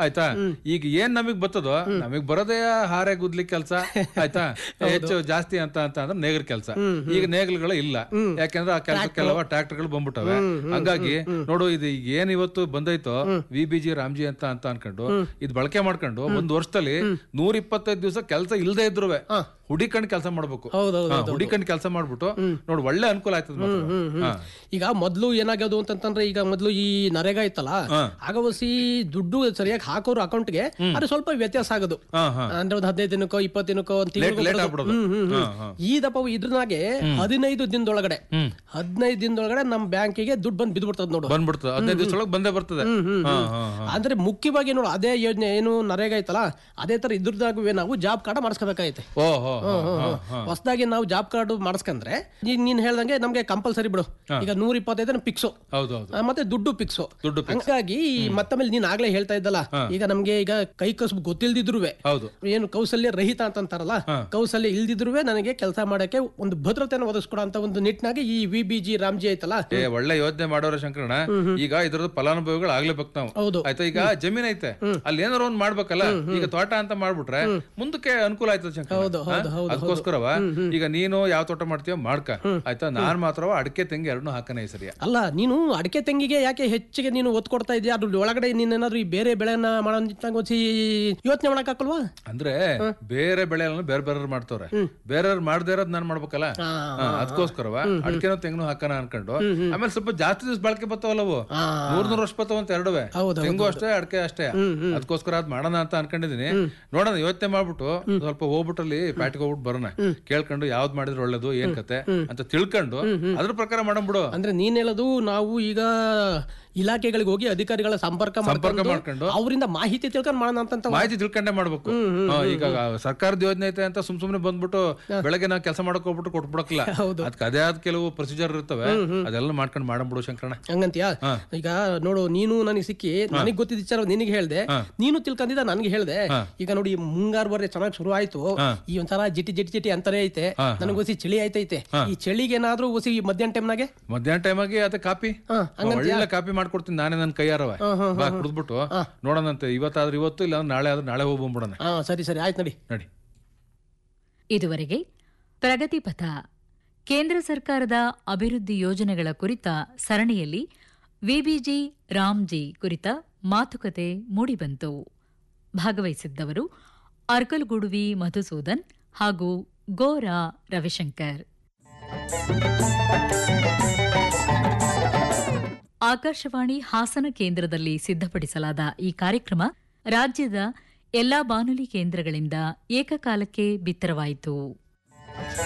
ಆಯ್ತಾ ಈಗ ಏನ್ ನಮಗ್ ಬರ್ತದೋ ನಮಗ್ ಬರೋದೇ ಹಾರೆ ಗುದ್ಲಿ ಕೆಲಸ ಆಯ್ತಾ ಹೆಚ್ಚು ಜಾಸ್ತಿ ಅಂತ ಅಂತ ಅಂದ್ರೆ ನೇಗರ್ ಕೆಲಸ ಈಗ ನೇಗಲ್ಗಳು ಇಲ್ಲ ಯಾಕಂದ್ರೆ ಆ ಕೆಲಸಕ್ಕೆಲ್ಲವ ಟ್ರಾಕ್ಟರ್ಗಳು ಬಂದ್ಬಿಟ್ಟವೆ ಹಂಗಾಗಿ ನೋಡು ಇದು ಈಗ ಏನ್ ಇವತ್ತು ಬಂದೈತೋ ವಿ ಬಿ ಜಿ ರಾಮ್ಜಿ ಅಂತ ಅಂತ ಅನ್ಕೊಂಡು ಇದ್ ಬಳಕೆ ಮಾಡ್ಕೊಂಡು ಒಂದ್ ವರ್ಷದಲ್ಲಿ ನೂರ ಇಪ್ಪತ್ತೈದು ದಿವಸ ಕೆಲಸ ಇಲ್ದೇ ಇದ್ರು ಹುಡಿಕಂಡ್ ಕೆಲಸ ಮಾಡ್ಬೇಕು ಹೌದೌದು ಹಾ, ಹುಡಿಕಂಡ್ ಕೆಲಸ ಮಾಡ್ಬಿಟ್ಟು ನೋಡು ಒಳ್ಳೆ ಅನುಕೂಲ ಆಯ್ತದ ಮಾತ್ರ. ಹಾ. ಈಗ ಮೊದ್ಲು ಏನಾಗ್ಯದು ಅಂತಂತಂದ್ರೆ ಈಗ ಮೊದ್ಲು ಈ ನರೇಗಾ ಇತ್ತಲ್ಲ ಆಗ ವಸಿ ದುಡ್ಡು ಸರಿಯಾಗಿ ಹಾಕೋರು ಅಕೌಂಟ್ಗೆ ಅದು ಸ್ವಲ್ಪ ವ್ಯತ್ಯಾಸ ಆಗೋದು ಹಾ ಹಾ ಅಂದ್ರೆ ಒಂದ್ ಹದಿನೈದು ದಿನಕ್ಕೋ ಇಪ್ಪತ್ತು ದಿನಕ್ಕೋ ಒಂದ್ ಲೇಟ್ ತಿಂಗ್ಳಿಗೋ ಲೇಟ್ ಬರೋದು. ಆಗ್ಬಿಡೋದು ಹ್ಮ್, ಹ್ಮ್, ಹ್ಮ್. ಹಾ, ಹಾ. ಈ ದಪ್ಪ ಇದ್ರನಾಗೆ ಹದಿನೈದು ದಿನದೊಳಗಡೆ ಹದಿನೈದು ದಿನದೊಳಗಡೆ ನಮ್ ಬ್ಯಾಂಕಿಗೆ ದುಡ್ಡು ಬಂದು ಬಿದ್ಬಿಡ್ತದ ನೋಡು ಬಂದ್ಬಿಡ್ತದೆ ಹದಿನೈದು ದಿವಸ ಒಳಗೆ ಬಂದೇ ಬರ್ತದೆ ಹಾ ಹಾ ಹಾ ಅಂದ್ರೆ ಮುಖ್ಯವಾಗಿ ನೋಡು ಅದೇ ಯೋಜನೆ ಏನು ನರೇಗಾ ಐತಲ್ಲ ಅದೇ ತರ ಇದ್ರದಾಗುವೆ ನಾವು ಜಾಬ್ ಕಾರ್ಡ್ ಮಾಡಿಸ್ಕೋಬೇಕಾಗೈತೆ ಓ ಹೋ ಹೋ, ಹೋ, ಹೋ. ಹೊಸದಾಗಿ ನಾವು ಜಾಬ್ ಕಾರ್ಡ್ ಮಾಡಿಸ್ಕೊಂಡ್ರೆ ಈಗ ನೀನ್ ಹೇಳ್ದಂಗೆ ನಮ್ಗೆ ಕಂಪಲ್ಸರಿ ಬಿಡು ಈಗ ನೂರ ಇಪ್ಪತ್ತೈದು ಫಿಕ್ಸು ಹೌದು ಹೌದು ಮತ್ತೆ ದುಡ್ಡು ಫಿಕ್ಸು ದುಡ್ಡು ಹಂಗಾಗಿ ಮತ್ತಮೇಲೆ ನೀನ್ ಆಗ್ಲೇ ಹೇಳ್ತಾ ಇದ್ದಲ್ಲ ಈಗ ನಮ್ಗೆ ಈಗ ಕೈ ಕಸುಬು ಗೊತ್ತಿಲ್ದಿದ್ರುವೆ ಹೌದು ಏನು ಕೌಶಲ್ಯ ರಹಿತ ಅಂತ ಅಂತಾರಲ್ಲ ಕೌಶಲ್ಯ ಇಲ್ದಿದ್ರುವೆ ನನಗೆ ಕೆಲಸ ಮಾಡಕ್ಕೆ ಒಂದು ಭದ್ರತೆಯನ್ನು ಒದಗಿಸ್ಕೊಡೋ ಅಂತ ಒಂದು ನಿಟ್ಟಿನಾಗಿ ಈ ವಿ ಬಿ ಜಿ ರಾಮ್ಜಿ ಐತಲ್ಲ ಏ ಒಳ್ಳೆ ಯೋಚನೆ ಮಾಡೋರ ಶಂಕರಣ ಈಗ ಇದ್ರದ್ದು ಫಲಾನುಭವಿಗಳು ಆಗ್ಲೇಬೇಕು ನಾವು ಹೌದು. ಆಯ್ತಾ ಈಗ ಜಮೀನ್ ಐತೆ ಅಲ್ಲಿ ಏನಾರ ಒಂದ್ ಮಾಡ್ಬೇಕಲ್ಲ ಈಗ ತೋಟ ಅಂತ ಮಾಡ್ಬಿಟ್ರೆ ಮುಂದಕ್ಕೆ ಅನುಕೂಲ ಆಯ್ತದ ಶಂಕರ ಹೌದು, ಹೌದು, ಹೌದು, ಅದಕ್ಕೋಸ್ಕರವ ಈಗ ನೀನು ಯಾವ ತೋಟ ಮಾಡ್ತೀಯೋ ಮಾಡ್ಕ ಆಯ್ತಾ ನಾನ್ ಮಾತ್ರವ ಅಡಕೆ ತೆಂಗಿ ಎರಡನ್ನೂ ಹಾಕನೇ ಸರಿಯ ಅಲ್ಲ ನೀನು ಅಡಿಕೆ ತೆಂಗಿಗೆ ಯಾಕೆ ಹೆಚ್ಚಿಗೆ ನೀನು ಒತ್ತು ಕೊಡ್ತಾ ಇದೆಯಾ ಅದ್ರ ಒಳಗಡೆ ನೀನೇನಾದ್ರೂ ಈ ಬೇರೆ ಬೆಳೆನ ಮಾಡೋ ನಿಟ್ಟಿನಾಗ ಒಂದ್ಸಿ ಯೋಚನೆ ಮಾಡಕ್ ಹಾಕಲ್ವಾ ಅಂದ್ರೆ ಬೇರೆ ಬೆಳೆಗಳನ್ನ ಬೇರೆ ಬೇರೆ ಮಾಡ್ತವ್ರೆ ಬೇರೆಯವ್ರು ಮಾಡದೇ ಇರೋದ್ ನಾನ್ ಮಾಡ್ಬೇಕಲ್ಲ ಹಾ, ಹಾ, ಅದಕ್ಕೋಸ್ಕರವ ಅಡಕೆನೋ ತೆಂಗನು ಹಾಕೋಣ ಅನ್ಕೊಂಡು ಆಮೇಲೆ ಸ್ವಲ್ಪ ಜಾಸ್ತಿ ದಿವಸ ಬಳಕೆ ಬರ್ತಾವಲ್ಲವು ಹಾ. ನೂರ್ ನೂರ್ ವರ್ಷ ಬರ್ತಾವ ಅಂತ ಎರಡುವೆ ಹೌದು, ತೆಂಗು ಅಷ್ಟೇ ಅಡಕೆ ಅಷ್ಟೇ ಅದಕ್ಕೋಸ್ಕರ ಅದ್ ಮಾಡೋಣ ಅಂತ ಅನ್ಕೊಂಡಿದೀನಿ ನೋಡೋಣ ಯೋಚನೆ ಮಾಡ್ಬಿಟ್ಟು ಸ್ವಲ್ಪ ಹೋಗ್ಬಿಟ್ಟಲ್ಲಿ ಪ್ಯಾಟಿಗೆ ಹೋಗ್ಬಿಟ್ಟು ಬರೋಣ ಕೇಳ್ಕೊಂಡು ಯಾವ್ದ್ ಮಾಡಿದ್ರೆ ಒಳ್ಳೇದು ಏನ್ ಕತೆ ಅಂತ ತಿಳ್ಕೊಂಡು ಅದ್ರ ಪ್ರಕಾರ ಮಾಡಂಬಿಡು ಅಂದ್ರೆ ನೀನ್ ಹೇಳೋದು ನಾವು ಈಗ ಇಲಾಖೆಗಳಿಗೆ ಹೋಗಿ ಅಧಿಕಾರಿಗಳ ಸಂಪರ್ಕ ಸಂಪರ್ಕ ಮಾಡ್ಕೊಂಡು ಮಾಡ್ಕೊಂಡು ಅವರಿಂದ ಮಾಹಿತಿ ತಿಳ್ಕೊಂಡು ಮಾಡೋಣ ಅಂತ ಮಾಹಿತಿ ತಿಳ್ಕೊಂಡೇ ಮಾಡ್ಬೇಕು ಹಾ, ಈಗ ಸರ್ಕಾರದ ಯೋಜನೆ ಐತೆ ಅಂತ ಸುಮ್ ಸುಮ್ನೆ ಬಂದ್ಬಿಟ್ಟು ಬೆಳಗ್ಗೆ ನಾವು ಕೆಲಸ ಮಾಡಕ್ ಹೋಗ್ಬಿಟ್ಟು ಕೊಟ್ಬಿಡಕ್ಲ ಹೌದು. ಅದಕ್ಕೆ ಅದೇ ಆದ ಕೆಲವು ಪ್ರೊಸೀಜರ್ ಇರ್ತವೆ ಅದೆಲ್ಲ ಮಾಡ್ಕೊಂಡು ಮಾಡಂಬಿಡು ಶಂಕರಣ ಹಂಗಂತೀಯ ಈಗ ನೋಡು ನೀನು ನನಗೆ ಸಿಕ್ಕಿ ನನಗೆ ಗೊತ್ತಿದ್ದ ವಿಚಾರ ನಿನಗೆ ಹೇಳ್ದೆ ನೀನು ತಿಳ್ಕೊಂಡಿದ್ದ ನನಗೆ ಹೇಳ್ದೆ ಈಗ ನೋಡಿ ಈ ಮುಂಗಾರು ಬರೆ ಚೆನ್ನಾಗಿ ಶುರು ಆಯ್ತು ಈ ಒಂಥರ ಜಿಟಿ ಜಿಟಿ ಜಿಟಿ ಅಂತಾನೆ ಐತೆ ನನಗೆ ಒಸಿ ಚಳಿ ಆಯ್ತೈತೆ ಈ ಚಳಿಗೆ ಏನಾದ್ರೂ ಒಸಿ ಮಧ್ಯಾಹ್ನ ಟೈಮ್ನಾಗೆ ಮಧ್ಯಾಹ್ನ ಟೈಮ್ ಆಗಿ ಅದೇ ಕಾಪಿ ಹಾ, ಒಳ್ಳೆ ಕಾಪಿ ಮಾಡ್ಕೊಡ್ತೀನಿ ನಾನೇ ನನ್ನ ಕೈಯಾರವ ಬಾ ಕುಡಿದ್ಬಿಟ್ಟು ನೋಡೋಣಂತೆ ಇವತ್ತಾದ್ರೆ ಇವತ್ತು ಇಲ್ಲ ನಾಳೆ ಆದ್ರೆ ನಾಳೆ ಹೋಗಿ ಬಂದ್ಬಿಡೋಣ ಹಾ ಸರಿ ಸರಿ ಆಯ್ತು ನಡಿ ನಡಿ ಇದುವರೆಗೆ ಪ್ರಗತಿಪಥ ಕೇಂದ್ರ ಸರ್ಕಾರದ ಅಭಿವೃದ್ಧಿ ಯೋಜನೆಗಳ ಕುರಿತ ಸರಣಿಯಲ್ಲಿ ವಿಬಿಜಿ ರಾಮ್ಜಿ ಕುರಿತ ಮಾತುಕತೆ ಮೂಡಿಬಂತು ಭಾಗವಹಿಸಿದ್ದವರು ಅರ್ಕಲ್ಗುಡುವಿ ಮಧುಸೂದನ್ ಹಾಗೂ ಗೋರಾ ರವಿಶಂಕರ್ ಆಕಾಶವಾಣಿ ಹಾಸನ ಕೇಂದ್ರದಲ್ಲಿ ಸಿದ್ಧಪಡಿಸಲಾದ ಈ ಕಾರ್ಯಕ್ರಮ ರಾಜ್ಯದ ಎಲ್ಲಾ ಬಾನುಲಿ ಕೇಂದ್ರಗಳಿಂದ ಏಕಕಾಲಕ್ಕೆ ಬಿತ್ತರವಾಯಿತು